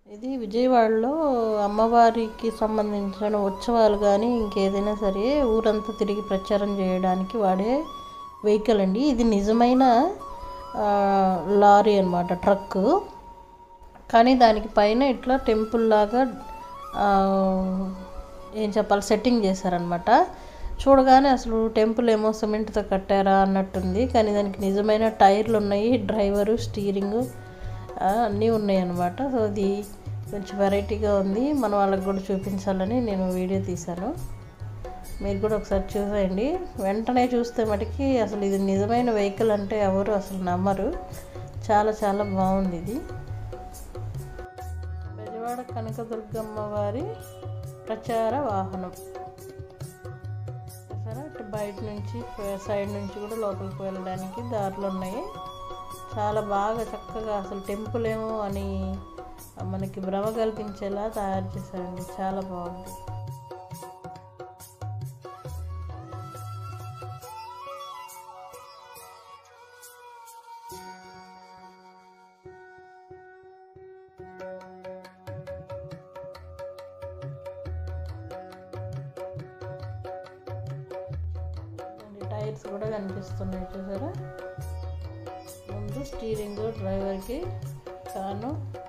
ఇది విజయవాడలో అమ్మవారికి సంబంధించిన ఉత్సవాలు కానీ ఇంకేదైనా సరే ఊరంతా తిరిగి ప్రచారం చేయడానికి వాడే వెహికల్ అండి ఇది నిజమైన ఆ, లారీ అనమాట ట్రక్ కానీ దానికి పైన ఇట్లా టెంపుల్ లాగా ఆ, ఏం చెప్పాలి సెట్టింగ్ చేశారనమాట చూడగానే అసలు టెంపుల్ ఏమో సిమెంట్తో కట్టారా అన్నట్టుంది కానీ దానికి నిజమైన టైర్లు ఉన్నాయి డ్రైవరు స్టీరింగ్ అన్నీ ఉన్నాయి అన్నమాట సో అది కొంచెం వెరైటీగా ఉంది మన వాళ్ళకి కూడా చూపించాలని నేను వీడియో తీశాను మీరు కూడా ఒకసారి చూసేయండి వెంటనే చూస్తే మటుకి అసలు ఇది నిజమైన వెహికల్ అంటే ఎవరు అసలు నమ్మరు చాలా చాలా బాగుంది ఇది బెజవాడ కనకదుర్గమ్మ వారి ప్రచార వాహనం సరే అటు బయట నుంచి సైడ్ నుంచి కూడా లోపలికి వెళ్ళడానికి దారులు ఉన్నాయి చాలా బాగా చక్కగా అసలు టెంపుల్ ఏమో అని మనకి భ్రమ కల్పించేలా తయారు చేశారండి చాలా బాగుంది అండ్ టైర్స్ కూడా కనిపిస్తున్నాయి చూసారా ముందు స్టీరింగ్ డ్రైవర్కి కాను